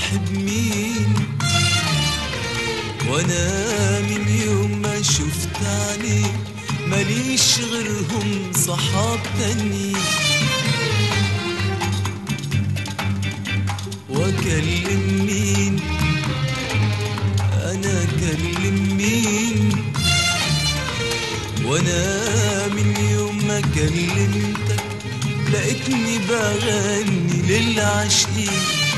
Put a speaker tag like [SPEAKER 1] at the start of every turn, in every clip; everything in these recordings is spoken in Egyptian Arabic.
[SPEAKER 1] أصاحب مين وأنا من يوم ما شفت عينيك ماليش غيرهم صحاب تانيين واكلم مين انا اكلم مين وانا من يوم ما كلمتك لقيتني بغني للعاشقين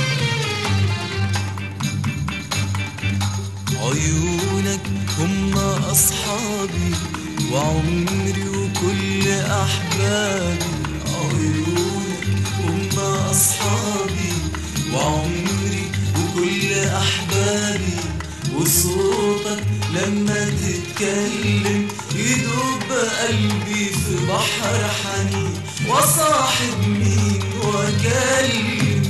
[SPEAKER 1] عيونك هم اصحابي وعمري وكل احبابي عيونك هم اصحابي وعمري وكل احبابي وصوتك لما تتكلم يدوب قلبي في بحر حنين وصاحب مين واكلم مين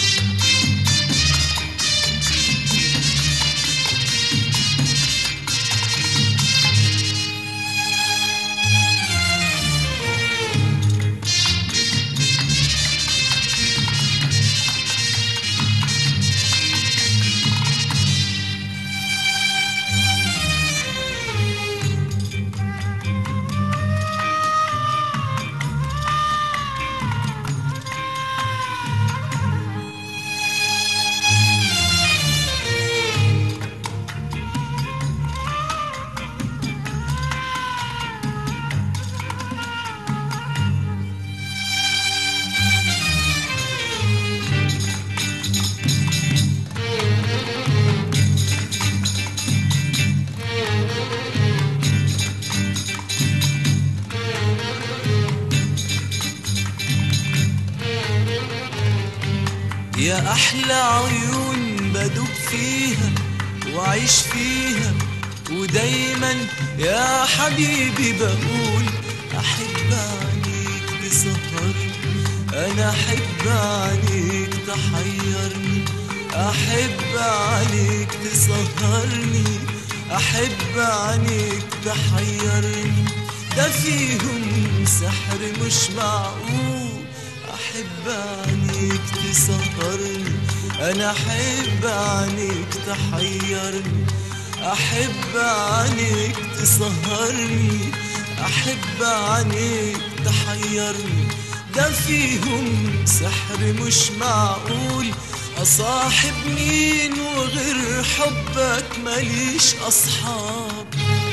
[SPEAKER 1] يا أحلى عيون بدوب فيها وعيش فيها ودايما يا حبيبي بقول أحب عينيك تسهرني أنا أحب عينيك تحيرني أحب عينيك تسهرني أحب عينيك تحيرني ده فيهم سحر مش معقول أحب عينيك تسهرني أنا أحب عينيك تحيرني أحب عينيك تسهرني أحب عينيك تحيرني ده فيهم سحر مش معقول أصاحب مين وغير حبك ماليش أصحاب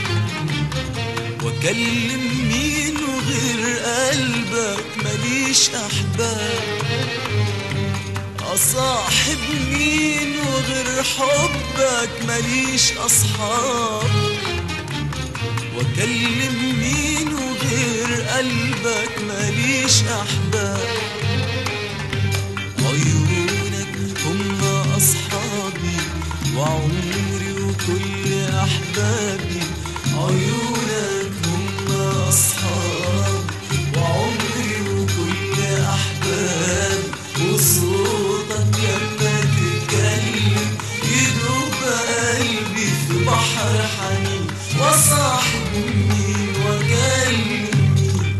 [SPEAKER 1] واكلم مين وغير قلبك ماليش احباب اصاحب مين وغير حبك ماليش اصحاب واكلم مين وغير قلبك ماليش احباب عيونك هم اصحابي وعمري وكل احبابي عيونك هم أصحابي وعمري وكل أحبابي وصوتك لما تتكلم يدوب قلبي في بحر حنين وصاحب مين وكلم مين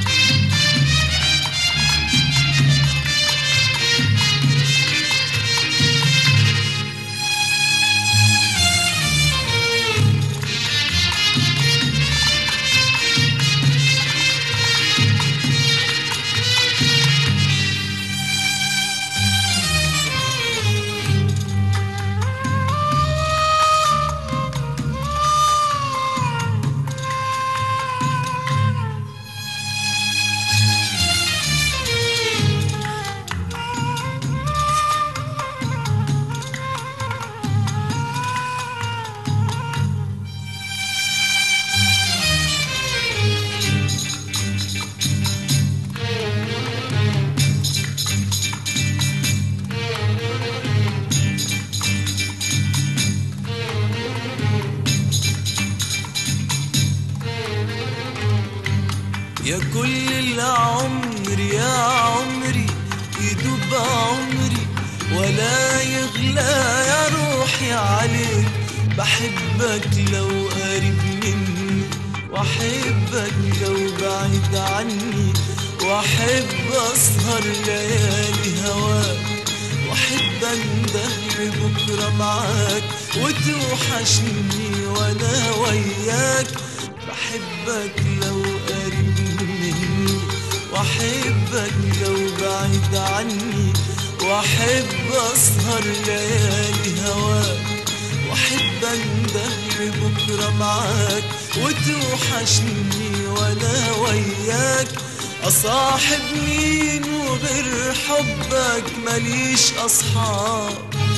[SPEAKER 1] يا كل العمر يا عمري يدوب عمري ولا يغلى يا روحي عليك بحبك لو قريب مني واحبك لو بعيد عني واحب اسهر ليالي هواك واحب اندهر بكرة معاك وتوحشني وانا وياك بحبك لو قريب مني واحبك لو بعيد عني واحب اسهر ليالي هواك واحب اندهر بكرة معاك وتوحشني وانا وياك اصاحب مين وغير حبك ماليش اصحاب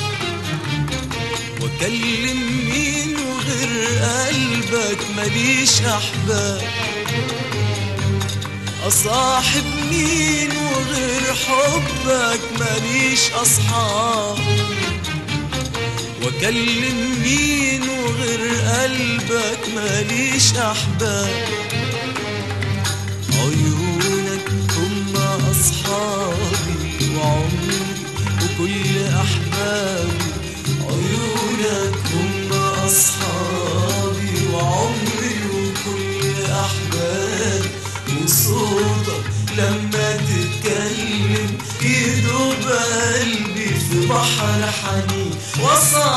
[SPEAKER 1] واكلم مين وغير قلبك ماليش احباب اصاحب مين وغير حبك ماليش اصحاب واكلم مين وغير قلبك ماليش احباب عيونك هم اصحابي وعمري وكل احبابي عيونك هم اصحابي وعمري وكل احبابي وصوتك لما تتكلم يدوب قلبي في بحر حنين وصل